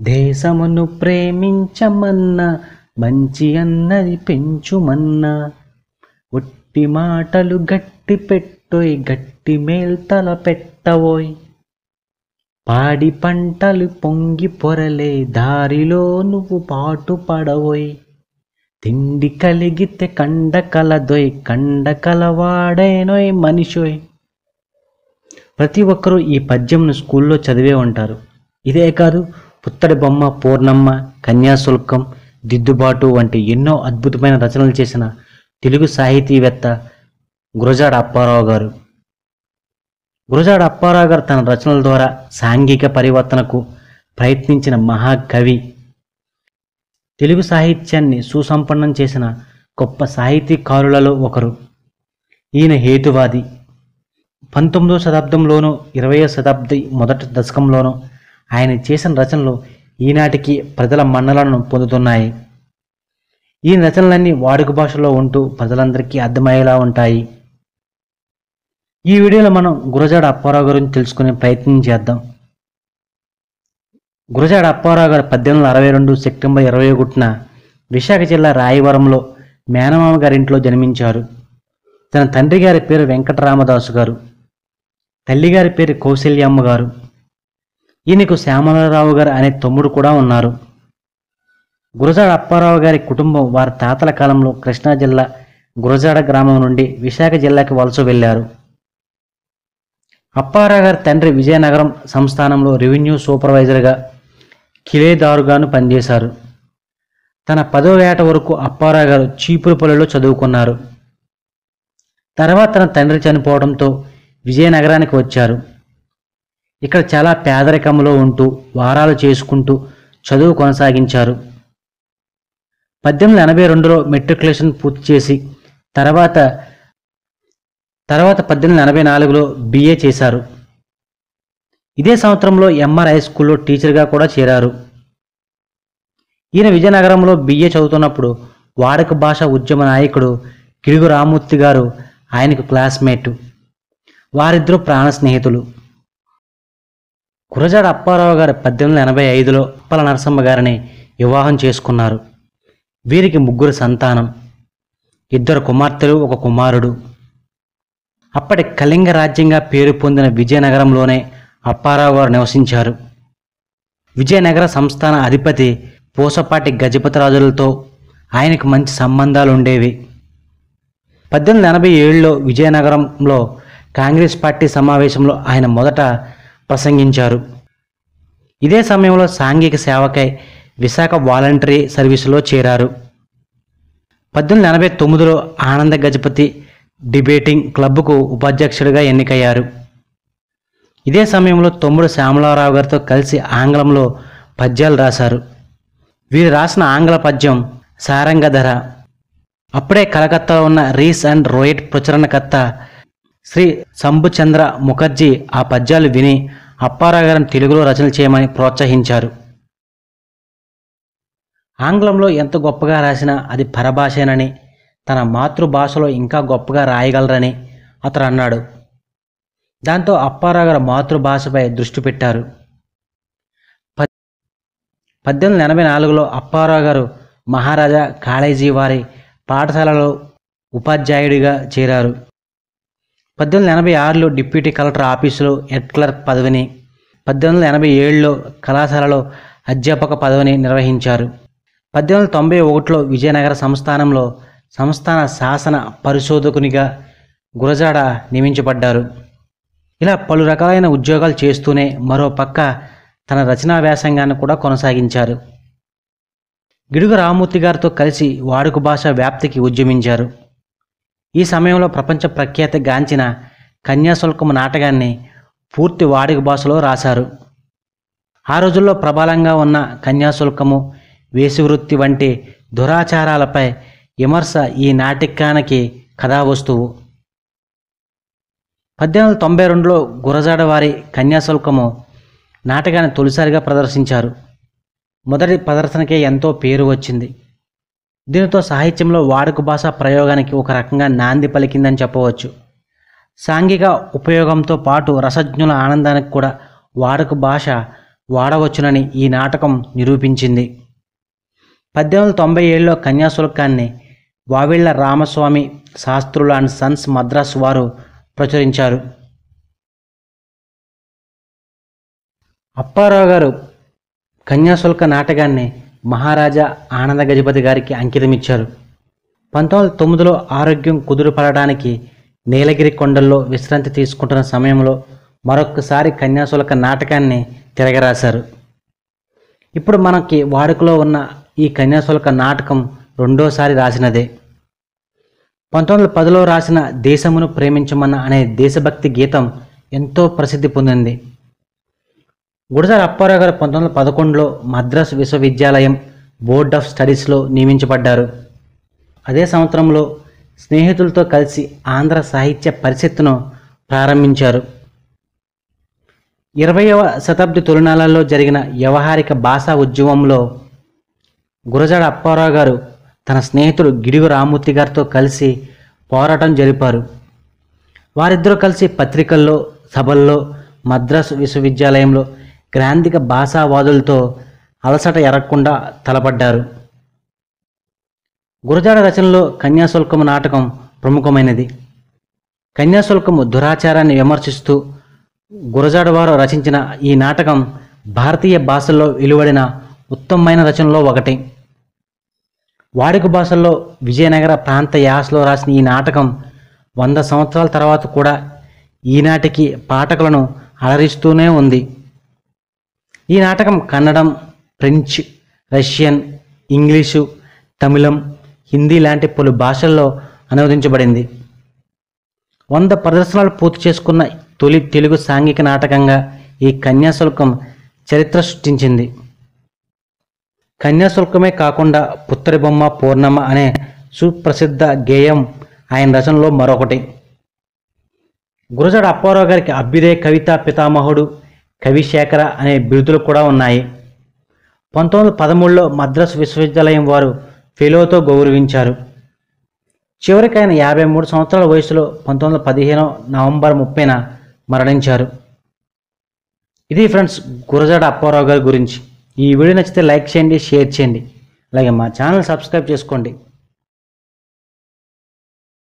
దేశమును ప్రేమించమన్నా మంచి అన్నది పెంచుమన్నా ఒట్టి మాటలు గట్టి పెట్టోయ్ గట్టి మేల్తల పెట్టవోయ్ పాడి పంటలు పొంగి పొరలే దారిలో నువ్వు పాటు పడవోయ్ తిండి కలిగితే కండ కలదోయ్ కండ కలవాడేనోయ్ మనిషోయ్ ప్రతి ఒక్కరూ ఈ పద్యంను స్కూల్లో చదివే ఉంటారు ఇదే కాదు పుత్తడి బొమ్మ పూర్ణమ్మ కన్యాశుల్కం దిద్దుబాటు వంటి ఎన్నో అద్భుతమైన రచనలు చేసిన తెలుగు సాహితీవేత్త గురజాడ అప్పారావు గారు గురజాడ అప్పారావు గారు తన రచనల ద్వారా సాంఘిక పరివర్తనకు ప్రయత్నించిన మహాకవి తెలుగు సాహిత్యాన్ని సుసంపన్నం చేసిన గొప్ప సాహితీకారులలో ఒకరు ఈయన హేతువాది పంతొమ్మిదవ శతాబ్దంలోనూ ఇరవయో శతాబ్ది మొదటి దశకంలోనూ ఆయన చేసిన రచనలు ఈనాటికి ప్రజల మన్నలను పొందుతున్నాయి ఈ రచనలన్నీ వాడుక భాషలో ఉంటూ ప్రజలందరికీ అర్థమయ్యేలా ఉంటాయి ఈ వీడియోలో మనం గురజాడ అప్పారావు గురించి తెలుసుకునే ప్రయత్నం చేద్దాం గురజాడ అప్పారావు గారు పద్దెనిమిది వందల అరవై రెండు సెప్టెంబర్ ఇరవై ఒకటిన విశాఖ జిల్లా రాయవరంలో మేనమామ గారింట్లో జన్మించారు తన తండ్రి గారి పేరు వెంకటరామదాసు గారు తల్లిగారి పేరు కౌశల్యమ్మ గారు ఈయనకు శ్యామలరావు గారు అనే తమ్ముడు కూడా ఉన్నారు గురజాడ అప్పారావు గారి కుటుంబం వారి తాతల కాలంలో కృష్ణా జిల్లా గురజాడ గ్రామం నుండి విశాఖ జిల్లాకి వలస వెళ్ళారు అప్పారావు గారి తండ్రి విజయనగరం సంస్థానంలో రెవెన్యూ సూపర్వైజర్గా కిలేదారుగాను పనిచేశారు తన పదో ఏట వరకు అప్పారావు గారు చీపురుపల్లిలో చదువుకున్నారు తర్వాత తన తండ్రి చనిపోవడంతో విజయనగరానికి వచ్చారు ఇక్కడ చాలా పేదరికంలో ఉంటూ వారాలు చేసుకుంటూ చదువు కొనసాగించారు పద్దెనిమిది ఎనభై రెండులో మెట్రికులేషన్ పూర్తి చేసి తర్వాత తర్వాత పద్దెనిమిది ఎనభై నాలుగులో బిఏ చేశారు ఇదే సంవత్సరంలో ఎంఆర్ హై స్కూల్లో టీచర్గా కూడా చేరారు ఈయన విజయనగరంలో బిఏ చదువుతున్నప్పుడు వాడక భాష ఉద్యమ నాయకుడు కిడుగు రామూర్తి గారు ఆయనకు క్లాస్మేట్ వారిద్దరూ ప్రాణ స్నేహితులు కురజాడ అప్పారావు గారు పద్దెనిమిది ఎనభై ఐదులో అప్పల నరసమ్మ గారిని వివాహం చేసుకున్నారు వీరికి ముగ్గురు సంతానం ఇద్దరు కుమార్తెలు ఒక కుమారుడు అప్పటి కళింగ రాజ్యంగా పేరు పొందిన విజయనగరంలోనే అప్పారావు గారు నివసించారు విజయనగర సంస్థాన అధిపతి పూసపాటి గజపతిరాజులతో ఆయనకు మంచి సంబంధాలు ఉండేవి పద్దెనిమిది ఎనభై ఏడులో విజయనగరంలో కాంగ్రెస్ పార్టీ సమావేశంలో ఆయన మొదట ప్రసంగించారు ఇదే సమయంలో సాంఘిక సేవకై విశాఖ వాలంటరీ సర్వీసులో చేరారు పద్దెనిమిది ఎనభై తొమ్మిదిలో ఆనంద గజపతి డిబేటింగ్ క్లబ్కు ఉపాధ్యక్షుడిగా ఎన్నికయ్యారు ఇదే సమయంలో తమ్ముడు శ్యామలారావు గారితో కలిసి ఆంగ్లంలో పద్యాలు రాశారు వీరు రాసిన ఆంగ్ల పద్యం సారంగధర అప్పుడే కలకత్తాలో ఉన్న రీస్ అండ్ రోయట్ ప్రచురణకర్త శ్రీ శంభుచంద్ర ముఖర్జీ ఆ పద్యాలు విని అప్పారావు గారిని తెలుగులో రచన చేయమని ప్రోత్సహించారు ఆంగ్లంలో ఎంత గొప్పగా రాసినా అది పరభాషేనని తన మాతృభాషలో ఇంకా గొప్పగా రాయగలరని అతను అన్నాడు దాంతో అప్పారావు గారు మాతృభాషపై దృష్టి పెట్టారు పద్- పద్దెనిమిది ఎనభై నాలుగులో అప్పారావు గారు మహారాజా కాళేజీ వారి పాఠశాలలో ఉపాధ్యాయుడిగా చేరారు పద్దెనిమిది ఎనభై ఆరులో డిప్యూటీ కలెక్టర్ ఆఫీసులో హెడ్ క్లర్క్ పదవిని పద్దెనిమిది వందల ఎనభై ఏడులో కళాశాలలో అధ్యాపక పదవిని నిర్వహించారు పద్దెనిమిది వందల తొంభై ఒకటిలో విజయనగర సంస్థానంలో సంస్థాన శాసన పరిశోధకునిగా గురజాడ నియమించబడ్డారు ఇలా పలు రకాలైన ఉద్యోగాలు చేస్తూనే మరో పక్క తన రచనా వ్యాసంగాన్ని కూడా కొనసాగించారు గిడుగు రామూర్తి గారితో కలిసి వాడుక భాష వ్యాప్తికి ఉద్యమించారు ఈ సమయంలో ప్రపంచ ప్రఖ్యాతి గాంచిన కన్యాశుల్కము నాటకాన్ని పూర్తి వాడుక భాషలో రాశారు ఆ రోజుల్లో ప్రబలంగా ఉన్న కన్యాశుల్కము వేషవృత్తి వంటి దురాచారాలపై విమర్శ ఈ నాటకానికి కథావస్తువు పద్దెనిమిది వందల తొంభై రెండులో గురజాడ వారి కన్యాశుల్కము నాటకాన్ని తొలిసారిగా ప్రదర్శించారు మొదటి ప్రదర్శనకే ఎంతో పేరు వచ్చింది దీనితో సాహిత్యంలో వాడుక భాష ప్రయోగానికి ఒక రకంగా నాంది పలికిందని చెప్పవచ్చు సాంఘిక ఉపయోగంతో పాటు రసజ్ఞుల ఆనందానికి కూడా వాడుక భాష వాడవచ్చునని ఈ నాటకం నిరూపించింది పద్దెనిమిది వందల తొంభై ఏడులో కన్యాశుల్కాన్ని వావిళ్ల రామస్వామి శాస్త్రులు అండ్ సన్స్ మద్రాస్ వారు ప్రచురించారు అప్పారావు గారు కన్యాశుల్క నాటకాన్ని మహారాజా ఆనంద గజపతి గారికి అంకితమిచ్చారు పంతొమ్మిది వందల తొమ్మిదిలో ఆరోగ్యం కుదురుపడడానికి నీలగిరి కొండల్లో విశ్రాంతి తీసుకుంటున్న సమయంలో మరొక్కసారి కన్యాశుల్క నాటకాన్ని తిరగరాశారు ఇప్పుడు మనకి వాడుకలో ఉన్న ఈ కన్యాశుల్క నాటకం రెండోసారి రాసినదే పంతొమ్మిది వందల పదిలో రాసిన దేశమును ప్రేమించమన్న అనే దేశభక్తి గీతం ఎంతో ప్రసిద్ధి పొందింది గుడిసార అప్పారావు గారు పంతొమ్మిది వందల పదకొండులో మద్రాస్ విశ్వవిద్యాలయం బోర్డ్ ఆఫ్ స్టడీస్లో నియమించబడ్డారు అదే సంవత్సరంలో స్నేహితులతో కలిసి ఆంధ్ర సాహిత్య పరిషత్తును ప్రారంభించారు ఇరవయవ శతాబ్ది తొలినాళ్లలో జరిగిన వ్యవహారిక భాషా ఉద్యమంలో గురజాడ అప్పారావు గారు తన స్నేహితుడు గిడుగు రామూర్తి గారితో కలిసి పోరాటం జరిపారు వారిద్దరూ కలిసి పత్రికల్లో సభల్లో మద్రాసు విశ్వవిద్యాలయంలో గ్రాంధిక భాషావాదులతో అలసట ఎరగకుండా తలపడ్డారు గురజాడ రచనలో కన్యాశుల్కము నాటకం ప్రముఖమైనది కన్యాశుల్కము దురాచారాన్ని విమర్శిస్తూ గురజాడ వారు రచించిన ఈ నాటకం భారతీయ భాషల్లో వెలువడిన ఉత్తమమైన రచనలో ఒకటి వాడుక భాషల్లో విజయనగర ప్రాంత యాసలో రాసిన ఈ నాటకం వంద సంవత్సరాల తర్వాత కూడా ఈనాటికి పాఠకులను అలరిస్తూనే ఉంది ఈ నాటకం కన్నడం ఫ్రెంచ్ రష్యన్ ఇంగ్లీషు తమిళం హిందీ లాంటి పలు భాషల్లో అనువదించబడింది వంద ప్రదర్శనలు పూర్తి చేసుకున్న తొలి తెలుగు సాంఘిక నాటకంగా ఈ కన్యాశుల్కం చరిత్ర సృష్టించింది కన్యాశుల్కమే కాకుండా పుత్తరి బొమ్మ పూర్ణమ అనే సుప్రసిద్ధ గేయం ఆయన రచనలో మరొకటి గురజాడ అప్పారావు గారికి అభ్యుదయ కవిత పితామహుడు కవిశేఖర అనే బిరుదులు కూడా ఉన్నాయి పంతొమ్మిది వందల పదమూడులో మద్రాసు విశ్వవిద్యాలయం వారు ఫెలోతో గౌరవించారు చివరికి ఆయన యాభై మూడు సంవత్సరాల వయసులో పంతొమ్మిది వందల పదిహేను నవంబర్ ముప్పైన మరణించారు ఇది ఫ్రెండ్స్ గురజాడ అప్పారావు గారి గురించి ఈ వీడియో నచ్చితే లైక్ చేయండి షేర్ చేయండి అలాగే మా ఛానల్ సబ్స్క్రైబ్ చేసుకోండి